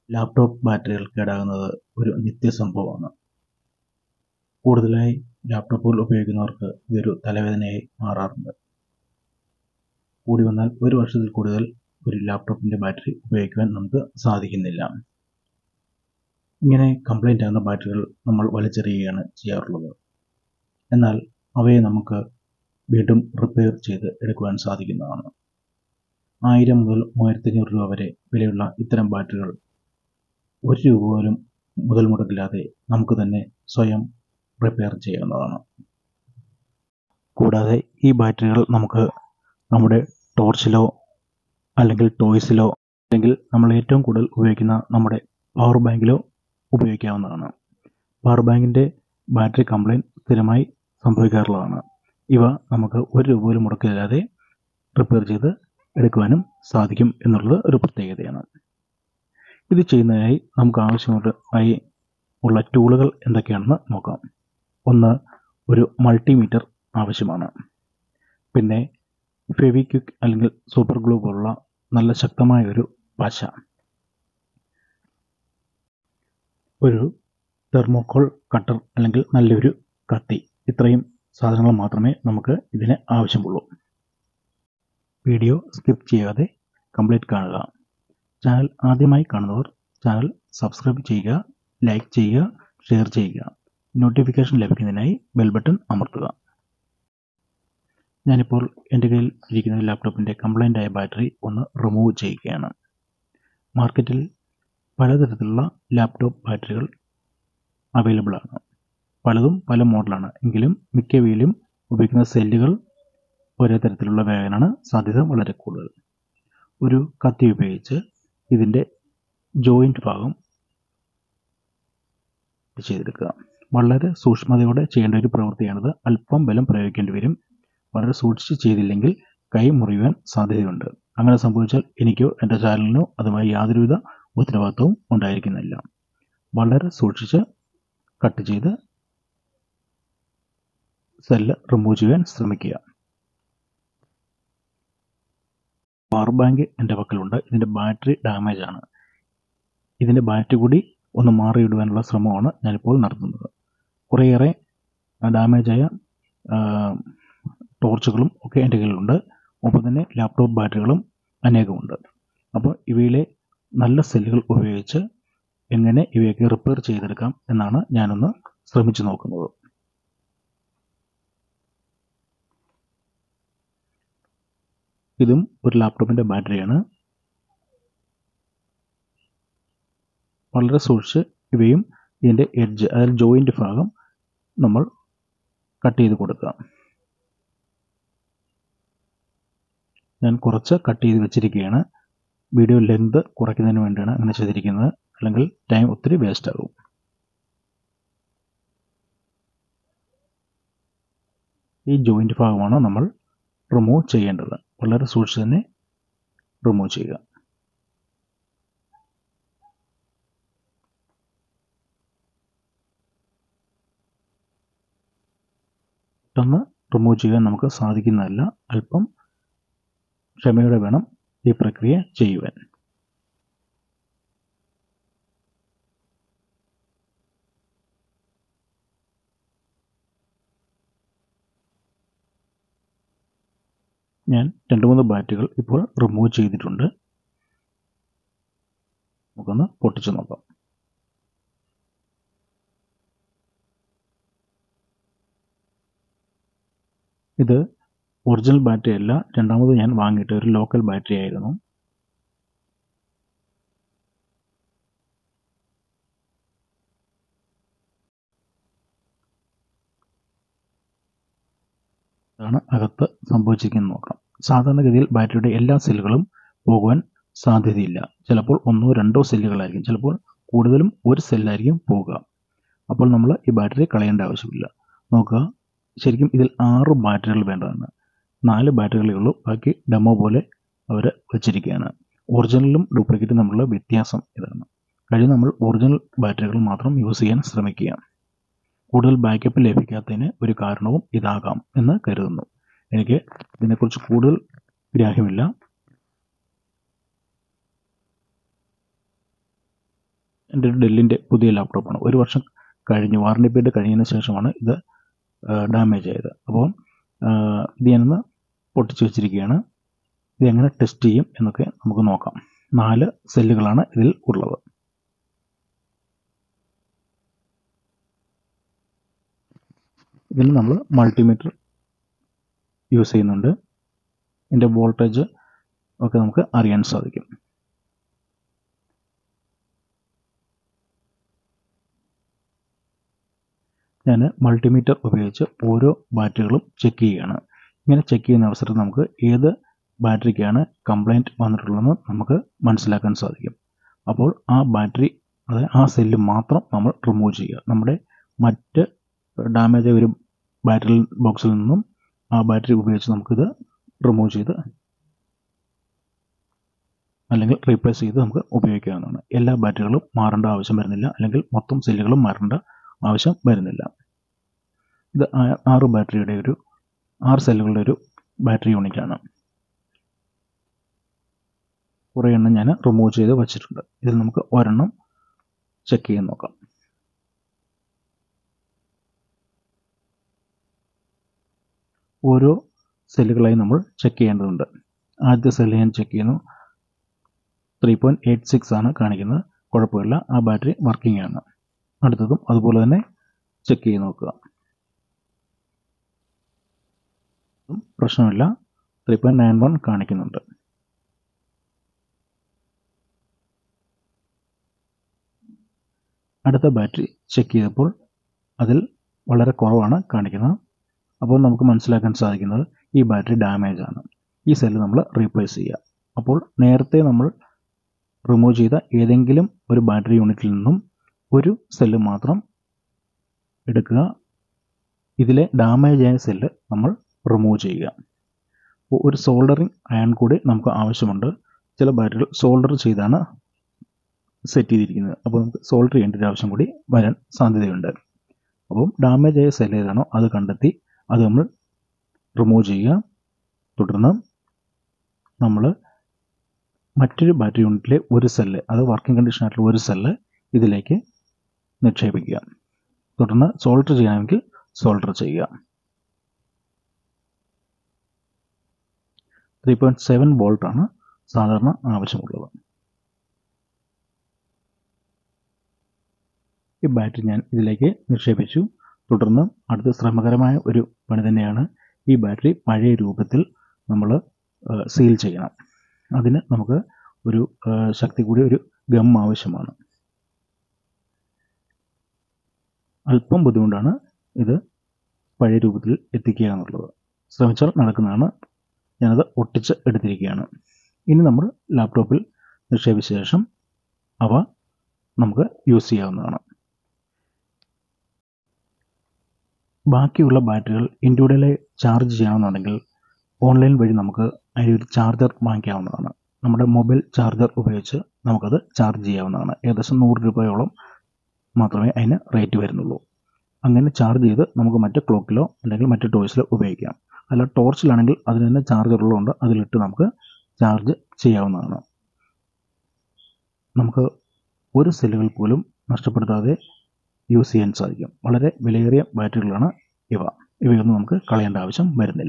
laptop ബാറ്ററികൾ കേടാകുന്നത് ഒരു നിത്യസംഭവമാണ് കൂടുതലായി ലാപ്ടോപ്പുകൾ ഉപയോഗിക്കുന്നവർക്ക് ഇതൊരു തലവേദനയായി മാറാറുണ്ട് കൂടി വന്നാൽ ഒരു വർഷത്തിൽ കൂടുതൽ ഒരു ലാപ്ടോപ്പിൻ്റെ ബാറ്ററി ഉപയോഗിക്കുവാൻ നമുക്ക് സാധിക്കുന്നില്ല ഇങ്ങനെ കംപ്ലൈൻ്റ് ആകുന്ന ബാറ്ററികൾ നമ്മൾ വലിച്ചെറിയുകയാണ് ചെയ്യാറുള്ളത് എന്നാൽ അവയെ നമുക്ക് വീണ്ടും റിപ്പയർ ചെയ്ത് എടുക്കുവാൻ സാധിക്കുന്നതാണ് ആയിരം മുതൽ മൂവായിരത്തഞ്ഞൂറ് രൂപ വരെ വിലയുള്ള ഇത്തരം ബാറ്ററികൾ ഒരു രൂപ പോലും മുതൽ മുടക്കില്ലാതെ നമുക്ക് തന്നെ സ്വയം റിപ്പയർ ചെയ്യാവുന്നതാണ് കൂടാതെ ഈ ബാറ്ററികൾ നമുക്ക് നമ്മുടെ ടോർച്ചിലോ അല്ലെങ്കിൽ ടോയ്സിലോ അല്ലെങ്കിൽ നമ്മൾ ഏറ്റവും കൂടുതൽ ഉപയോഗിക്കുന്ന നമ്മുടെ പവർ ബാങ്കിലോ ഉപയോഗിക്കാവുന്നതാണ് പവർ ബാങ്കിൻ്റെ ബാറ്ററി കംപ്ലൈൻറ്റ് സ്ഥിരമായി സംഭവിക്കാറുള്ളതാണ് ഇവ നമുക്ക് ഒരു രൂപ പോലും മുടക്കില്ലാതെ റിപ്പയർ ചെയ്ത് എടുക്കുവാനും സാധിക്കും എന്നുള്ളത് ഒരു പ്രത്യേകതയാണ് ഇത് ചെയ്യുന്നതിനായി നമുക്ക് ആവശ്യമായി ഉള്ള ടൂളുകൾ എന്തൊക്കെയാണെന്ന് നോക്കാം ഒന്ന് ഒരു മൾട്ടിമീറ്റർ ആവശ്യമാണ് പിന്നെ ഫെവിക്വിക്ക് അല്ലെങ്കിൽ സൂപ്പർ ഗ്ലൂ പോലുള്ള നല്ല ശക്തമായ ഒരു പശ ഒരു തെർമോക്കോൾ കട്ടർ അല്ലെങ്കിൽ നല്ലൊരു കത്തി ഇത്രയും സാധനങ്ങൾ മാത്രമേ നമുക്ക് ഇതിന് ആവശ്യമുള്ളൂ വീഡിയോ സ്കിപ്പ് ചെയ്യാതെ കംപ്ലീറ്റ് കാണുക ചാനൽ ആദ്യമായി കാണുന്നവർ ചാനൽ സബ്സ്ക്രൈബ് ചെയ്യുക ലൈക്ക് ചെയ്യുക ഷെയർ ചെയ്യുക നോട്ടിഫിക്കേഷൻ ലഭിക്കുന്നതിനായി ബെൽ ബട്ടൺ അമർത്തുക ഞാനിപ്പോൾ എൻ്റെ കയ്യിൽ ഇരിക്കുന്ന ലാപ്ടോപ്പിൻ്റെ കംപ്ലൈൻ്റ് ആയ ബാറ്ററി ഒന്ന് റിമൂവ് ചെയ്യുകയാണ് മാർക്കറ്റിൽ പലതരത്തിലുള്ള ലാപ്ടോപ്പ് ബാറ്ററികൾ അവൈലബിൾ ആണ് പലതും പല മോഡലാണ് എങ്കിലും മിക്കവയിലും ഉപയോഗിക്കുന്ന സെല്ലുകൾ ഒരേ തരത്തിലുള്ളവയാകാനാണ് സാധ്യത വളരെ കൂടുതൽ ഒരു കത്തി ഉപയോഗിച്ച് ഇതിൻ്റെ ജോയിൻറ്റ് ഭാഗം ചെയ്തെടുക്കുക വളരെ സൂക്ഷ്മതയോടെ ചെയ്യേണ്ട ഒരു പ്രവൃത്തിയാണിത് അല്പം ബലം പ്രയോഗിക്കേണ്ടി വരും വളരെ സൂക്ഷിച്ച് ചെയ്തില്ലെങ്കിൽ കൈ മുറിയുവാൻ സാധ്യതയുണ്ട് അങ്ങനെ സംഭവിച്ചാൽ എനിക്കോ എൻ്റെ ചാനലിനോ അതുമായി യാതൊരുവിധ ഉത്തരവാദിത്വവും ഉണ്ടായിരിക്കുന്നില്ല വളരെ സൂക്ഷിച്ച് കട്ട് ചെയ്ത് സെല്ല് റിമൂവ് ചെയ്യാൻ ശ്രമിക്കുക പവർ ബാങ്ക് എൻ്റെ പക്കലുണ്ട് ഇതിൻ്റെ ബാറ്ററി ഡാമേജ് ആണ് ഇതിൻ്റെ ബാറ്ററി കൂടി ഒന്ന് മാറിയിടുവാനുള്ള ശ്രമമാണ് ഞാനിപ്പോൾ നടത്തുന്നത് കുറേയേറെ ഡാമേജായ ടോർച്ചുകളും ഒക്കെ എൻ്റെ കയ്യിലുണ്ട് ഒപ്പം തന്നെ ലാപ്ടോപ്പ് ബാറ്ററികളും അനേകമുണ്ട് അപ്പോൾ ഇവയിലെ നല്ല സെല്ലുകൾ ഉപയോഗിച്ച് എങ്ങനെ ഇവയൊക്കെ റിപ്പയർ ചെയ്തെടുക്കാം എന്നാണ് ഞാനൊന്ന് ശ്രമിച്ചു നോക്കുന്നത് ഇതും ഒരു ലാപ്ടോപ്പിൻ്റെ ബാറ്ററിയാണ് വളരെ സൂക്ഷിച്ച് ഇവയും ഇതിൻ്റെ എഡ്ജ് അതായത് ജോയിൻ്റ് ഭാഗം നമ്മൾ കട്ട് ചെയ്ത് കൊടുക്കുക ഞാൻ കുറച്ച് കട്ട് ചെയ്ത് വെച്ചിരിക്കുകയാണ് വീഡിയോ ലെങ്ത് കുറയ്ക്കുന്നതിന് വേണ്ടിയാണ് അങ്ങനെ ചെയ്തിരിക്കുന്നത് അല്ലെങ്കിൽ ടൈം ഒത്തിരി വേസ്റ്റ് ആകും ഈ ജോയിൻ്റ് ഭാഗമാണ് നമ്മൾ റിമൂവ് ചെയ്യേണ്ടത് വളരെ സൂക്ഷിച്ച് തന്നെ റിമൂവ് ചെയ്യുക പെട്ടെന്ന് റിമൂവ് ചെയ്യാൻ നമുക്ക് സാധിക്കുന്നതല്ല അല്പം ക്ഷമയോടെ വേണം ഈ പ്രക്രിയ ചെയ്യുവാൻ ഞാൻ രണ്ട് മൂന്ന് ബാറ്റുകൾ ഇപ്പോൾ റിമൂവ് ചെയ്തിട്ടുണ്ട് നമുക്കൊന്ന് പൊട്ടിച്ചു നോക്കാം ഇത് ഒറിജിനൽ ബാറ്ററി അല്ല രണ്ടാമത് ഞാൻ വാങ്ങിയിട്ട് ഒരു ലോക്കൽ ബാറ്ററി ആയിരുന്നു ഇതാണ് അകത്ത് സംഭവിച്ചിരിക്കുന്നത് നോക്കാം സാധാരണഗതിയിൽ ബാറ്ററിയുടെ എല്ലാ സെല്ലുകളും പോകുവാൻ സാധ്യതയില്ല ചിലപ്പോൾ ഒന്നോ രണ്ടോ സെല്ലുകളായിരിക്കും ചിലപ്പോൾ കൂടുതലും ഒരു സെല്ലായിരിക്കും പോവുക അപ്പോൾ നമ്മൾ ഈ ബാറ്ററി കളയേണ്ട ആവശ്യമില്ല നോക്കുക ശരിക്കും ഇതിൽ ആറ് ബാറ്ററികൾ വേണ്ടതാണ് നാല് ബാറ്ററികളേ ഉള്ളൂ ബാക്കി ഡെമോ പോലെ അവർ വെച്ചിരിക്കുകയാണ് ഒറിജിനലും ഡ്യൂപ്ലിക്കേറ്റും തമ്മിലുള്ള വ്യത്യാസം ഇതാണ് കഴിയും നമ്മൾ ഒറിജിനൽ ബാറ്ററികൾ മാത്രം യൂസ് ചെയ്യാൻ ശ്രമിക്കുക കൂടുതൽ ബാക്കപ്പ് ലഭിക്കാത്തതിന് ഒരു കാരണവും ഇതാകാം എന്ന് കരുതുന്നു എനിക്ക് ഇതിനെക്കുറിച്ച് കൂടുതൽ ഗ്രാഹ്യമില്ല എൻ്റെ ഒരു ഡെല്ലിൻ്റെ പുതിയ ലാപ്ടോപ്പാണ് ഒരു വർഷം കഴിഞ്ഞ് വാറണ്ടി പീരീഡ് കഴിഞ്ഞതിന് ശേഷമാണ് ഇത് ഡാമേജ് ആയത് അപ്പോൾ ഇത് ഞാനൊന്ന് പൊട്ടിച്ച് വെച്ചിരിക്കുകയാണ് ഇത് എങ്ങനെ ടെസ്റ്റ് ചെയ്യും എന്നൊക്കെ നമുക്ക് നോക്കാം നാല് സെല്ലുകളാണ് ഇതിൽ ഉള്ളത് ഇതിൽ നമ്മൾ മൾട്ടിമീറ്റർ യൂസ് ചെയ്യുന്നുണ്ട് ഇതിൻ്റെ വോൾട്ടേജ് ഒക്കെ നമുക്ക് അറിയാൻ സാധിക്കും ഞാൻ മൾട്ടിമീറ്റർ ഉപയോഗിച്ച് ഓരോ ബാറ്ററികളും ചെക്ക് ചെയ്യുകയാണ് ഇങ്ങനെ ചെക്ക് ചെയ്യുന്ന അവസരത്തിൽ നമുക്ക് ഏത് ബാറ്ററിക്കാണ് കംപ്ലൈൻറ്റ് വന്നിട്ടുള്ളതെന്ന് നമുക്ക് മനസ്സിലാക്കാൻ സാധിക്കും അപ്പോൾ ആ ബാറ്ററി അതായത് ആ സെല്ല് മാത്രം നമ്മൾ റിമൂവ് ചെയ്യുക നമ്മുടെ മറ്റ് ഡാമേജ് ഒരു ബാറ്ററി ബോക്സിൽ നിന്നും ആ ബാറ്ററി ഉപയോഗിച്ച് നമുക്കിത് റിമൂവ് ചെയ്ത് അല്ലെങ്കിൽ റീപ്ലേസ് ചെയ്ത് നമുക്ക് ഉപയോഗിക്കാവുന്നതാണ് എല്ലാ ബാറ്ററികളും മാറേണ്ട ആവശ്യം വരുന്നില്ല അല്ലെങ്കിൽ മൊത്തം സെല്ലുകളും മാറേണ്ട ആവശ്യം വരുന്നില്ല ഇത് ആറ് ബാറ്ററിയുടെ ഒരു ആറ് സെല്ലുകളുടെ ഒരു ബാറ്ററി യൂണിറ്റ് ആണ് കുറേ എണ്ണം ഞാൻ റിമൂവ് ചെയ്ത് വച്ചിട്ടുണ്ട് ഇതിൽ നമുക്ക് ഒരെണ്ണം ചെക്ക് ചെയ്ത് നോക്കാം ഓരോ സെല്ലുകളായി നമ്മൾ ചെക്ക് ചെയ്യേണ്ടതുണ്ട് ആദ്യത്തെ സെല്ല് ഞാൻ ചെക്ക് ചെയ്യുന്നു ത്രീ പോയിൻറ്റ് എയ്റ്റ് സിക്സ് ആണ് കാണിക്കുന്നത് കുഴപ്പമില്ല ആ ബാറ്ററി വർക്കിംഗ് ആണ് അടുത്തതും അതുപോലെ തന്നെ ചെക്ക് ചെയ്ത് നോക്കുക പ്രശ്നമില്ല ത്രീ പോയിൻറ്റ് നയൻ വൺ കാണിക്കുന്നുണ്ട് അടുത്ത ബാറ്ററി ചെക്ക് ചെയ്തപ്പോൾ അതിൽ വളരെ കുറവാണ് കാണിക്കുന്നത് അപ്പോൾ നമുക്ക് മനസ്സിലാക്കാൻ സാധിക്കുന്നത് ഈ ബാറ്ററി ഡാമേജ് ആണ് ഈ സെല്ല് നമ്മൾ റീപ്ലേസ് ചെയ്യുക അപ്പോൾ നേരത്തെ നമ്മൾ റിമൂവ് ചെയ്ത ഏതെങ്കിലും ഒരു ബാറ്ററി യൂണിറ്റിൽ നിന്നും ഒരു സെല്ല് മാത്രം എടുക്കുക ഇതിലെ ഡാമേജ് ആയ സെല്ല് നമ്മൾ റിമൂവ് ചെയ്യുക അപ്പോൾ ഒരു സോൾഡറിങ് അയൺ കൂടി നമുക്ക് ആവശ്യമുണ്ട് ചില ബാറ്ററികൾ സോൾഡർ ചെയ്താണ് സെറ്റ് ചെയ്തിരിക്കുന്നത് അപ്പോൾ നമുക്ക് സോൾഡർ ചെയ്യേണ്ട ഒരു ആവശ്യം കൂടി വരാൻ സാധ്യതയുണ്ട് അപ്പം ഡാമേജ് ആയ സെല്ല് ഏതാണോ അത് കണ്ടെത്തി അത് നമ്മൾ റിമൂവ് ചെയ്യുക തുടർന്ന് നമ്മൾ മറ്റൊരു ബാറ്ററി യൂണിറ്റിലെ ഒരു സെല്ല് അത് വർക്കിംഗ് കണ്ടീഷൻ ആയിട്ടുള്ള ഒരു സെല്ല് ഇതിലേക്ക് നിക്ഷേപിക്കുക തുടർന്ന് സോൾഡർ ചെയ്യണമെങ്കിൽ സോൾഡർ ചെയ്യുക ത്രീ പോയിൻറ്റ് സെവൻ വോൾട്ടാണ് സാധാരണ ആവശ്യമുള്ളത് ഈ ബാറ്ററി ഞാൻ ഇതിലേക്ക് നിക്ഷേപിച്ചു തുടർന്ന് അടുത്ത ശ്രമകരമായ ഒരു പണി തന്നെയാണ് ഈ ബാറ്ററി പഴയ രൂപത്തിൽ നമ്മൾ സീൽ ചെയ്യണം അതിന് നമുക്ക് ഒരു ശക്തി കൂടി ഒരു ഗം ആവശ്യമാണ് അല്പം ബുദ്ധിമുട്ടാണ് ഇത് പഴയ രൂപത്തിൽ എത്തിക്കുക എന്നുള്ളത് ശ്രമിച്ചാൽ നടക്കുന്നതാണ് ഞാനത് ഒട്ടിച്ച് എടുത്തിരിക്കുകയാണ് ഇനി നമ്മൾ ലാപ്ടോപ്പിൽ നിക്ഷേപിച്ച ശേഷം അവ നമുക്ക് യൂസ് ചെയ്യാവുന്നതാണ് ബാക്കിയുള്ള ബാറ്ററികൾ ഇൻഡിവിജ്വലായി ചാർജ് ചെയ്യണമെന്നുണ്ടെങ്കിൽ ഓൺലൈൻ വഴി നമുക്ക് അതിന് ഒരു ചാർജർ വാങ്ങിക്കാവുന്നതാണ് നമ്മുടെ മൊബൈൽ ചാർജർ ഉപയോഗിച്ച് നമുക്കത് ചാർജ് ചെയ്യാവുന്നതാണ് ഏകദേശം നൂറ് രൂപയോളം മാത്രമേ അതിന് റേറ്റ് വരുന്നുള്ളൂ അങ്ങനെ ചാർജ് ചെയ്ത് നമുക്ക് മറ്റ് ക്ലോക്കിലോ അല്ലെങ്കിൽ മറ്റ് ടോയ്സിലോ ഉപയോഗിക്കാം അല്ല ടോർച്ചിലാണെങ്കിൽ അതിന് തന്നെ ചാർജർ ഉള്ളതുകൊണ്ട് അതിലിട്ട് നമുക്ക് ചാർജ് ചെയ്യാവുന്നതാണ് നമുക്ക് ഒരു സെല്ലുകൾ പോലും നഷ്ടപ്പെടുത്താതെ യൂസ് ചെയ്യാൻ സാധിക്കും വളരെ വിലയേറിയ ബാറ്ററികളാണ് ഇവ ഇവയൊന്നും നമുക്ക് കളയേണ്ട ആവശ്യം വരുന്നില്ല